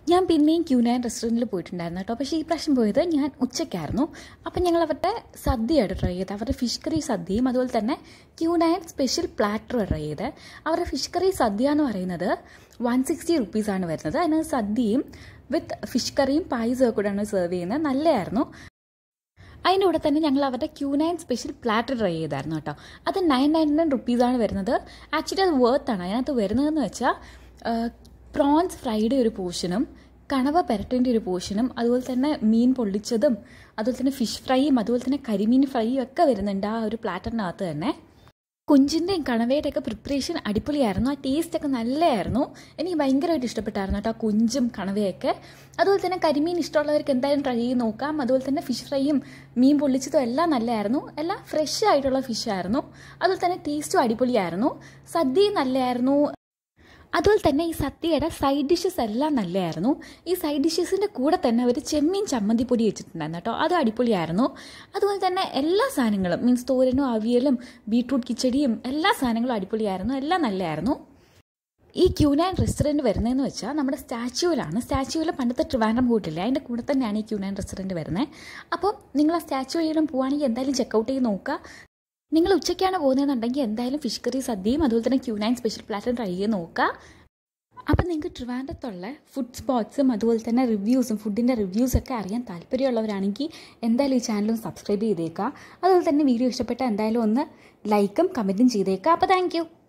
ഞാൻ പിന്നെയും Q nine റെസ്റ്റോറൻറ്റിൽ പോയിട്ടുണ്ടായിരുന്നു കേട്ടോ പക്ഷേ ഈ പ്രാവശ്യം പോയത് ഞാൻ ഉച്ചയ്ക്കായിരുന്നു അപ്പം ഞങ്ങൾ അവരുടെ സദ്യയാണ് ട്രൈ ചെയ്തത് അവരുടെ ഫിഷ് കറി സദ്യയും അതുപോലെ തന്നെ Q nine special platter try ചെയ്ത് അവരുടെ ഫിഷ് കറി സദ്യ എന്ന് പറയുന്നത് വൺ സിക്സ്റ്റി റുപ്പീസാണ് വരുന്നത് അതിന് സദ്യയും വിത്ത് ഫിഷ് കറിയും പായസവും കൂടെയാണ് സെർവ് ചെയ്യുന്നത് നല്ലതായിരുന്നു അതിൻ്റെ കൂടെ തന്നെ ഞങ്ങൾ അവരുടെ Q nine special platter try ചെയ്തായിരുന്നു കേട്ടോ അത് നയൻ നയൻ നയൻ റുപ്പീസാണ് വരുന്നത് ആക്ച്വലി അത് വേർത്താണ് അതിനകത്ത് വരുന്നതെന്ന് വെച്ചാൽ പ്രോൺസ് ഫ്രൈഡ് ഒരു പോർഷനും കണവ പെരട്ടിൻ്റെ ഒരു പോർഷനും അതുപോലെ തന്നെ മീൻ പൊള്ളിച്ചതും അതുപോലെ തന്നെ ഫിഷ് ഫ്രൈയും അതുപോലെ തന്നെ കരിമീൻ ഫ്രൈയും ഒക്കെ വരുന്നുണ്ട് ആ ഒരു പ്ലാറ്ററിനകത്ത് തന്നെ കുഞ്ചിൻ്റെയും കണവയുടെ ഒക്കെ പ്രിപ്പറേഷൻ അടിപൊളിയായിരുന്നു ആ ടേസ്റ്റ് ഒക്കെ നല്ലതായിരുന്നു എനിക്ക് ഭയങ്കരമായിട്ട് ഇഷ്ടപ്പെട്ടായിരുന്നു കേട്ടോ ആ കുഞ്ചും കണവയൊക്കെ അതുപോലെ തന്നെ കരിമീൻ ഇഷ്ടമുള്ളവർക്ക് എന്തായാലും ട്രൈ ചെയ്ത് നോക്കാം അതുപോലെ തന്നെ ഫിഷ് ഫ്രൈയും മീൻ പൊള്ളിച്ചതും എല്ലാം നല്ലതായിരുന്നു എല്ലാം ഫ്രഷ് ആയിട്ടുള്ള ഫിഷായിരുന്നു അതുപോലെ തന്നെ ടേസ്റ്റും അടിപൊളിയായിരുന്നു സദ്യയും നല്ലതായിരുന്നു അതുപോലെ തന്നെ ഈ സദ്യയുടെ സൈഡ് ഡിഷസ് എല്ലാം നല്ലതായിരുന്നു ഈ സൈഡ് ഡിഷസിൻ്റെ കൂടെ തന്നെ അവർ ചെമ്മീൻ ചമ്മന്തി പൊടി വെച്ചിട്ടുണ്ടായിരുന്നു കേട്ടോ അത് അടിപൊളിയായിരുന്നു അതുപോലെ തന്നെ എല്ലാ സാധനങ്ങളും മീൻസ് തോരനും അവിയലും ബീട്രൂട്ട് കിച്ചടിയും എല്ലാ സാധനങ്ങളും അടിപൊളിയായിരുന്നു എല്ലാം നല്ലതായിരുന്നു ഈ ക്യൂ നയൻ റെസ്റ്റോറൻറ്റ് വരുന്നതെന്ന് വെച്ചാൽ നമ്മുടെ സ്റ്റാച്യൂവിലാണ് സ്റ്റാച്യൂവിൽ പണ്ടത്തെ ട്രിവാൻഡ്രം പോയിട്ടില്ല അതിൻ്റെ കൂടെ തന്നെയാണ് ഈ ക്യൂ നയൻ റെസ്റ്റോറൻറ്റ് വരുന്നത് അപ്പോൾ നിങ്ങൾ ആ സ്റ്റാച്യു വഴിയിലും പോവുകയാണെങ്കിൽ എന്തായാലും ചെക്കൗട്ട് ചെയ്ത് നോക്കുക നിങ്ങൾ ഉച്ചയ്ക്കാണ് പോകുന്നതെന്നുണ്ടെങ്കിൽ എന്തായാലും ഫിഷ് കറി സദ്യയും അതുപോലെ തന്നെ Q nine special platter try ചെയ്ത് നോക്കുക അപ്പം നിങ്ങൾക്ക് ട്രിവാൻഡ്രത്തുള്ള ഫുഡ് സ്പോട്ട്സും അതുപോലെ തന്നെ റിവ്യൂസും ഫുഡിൻ്റെ റിവ്യൂസൊക്കെ അറിയാൻ താല്പര്യമുള്ളവരാണെങ്കിൽ എന്തായാലും ഈ ചാനലും സബ്സ്ക്രൈബ് ചെയ്തേക്കുക അതുപോലെ തന്നെ വീഡിയോ ഇഷ്ടപ്പെട്ടാൽ എന്തായാലും ഒന്ന് ലൈക്കും കമൻറ്റും ചെയ്തേക്കുക അപ്പോൾ താങ്ക്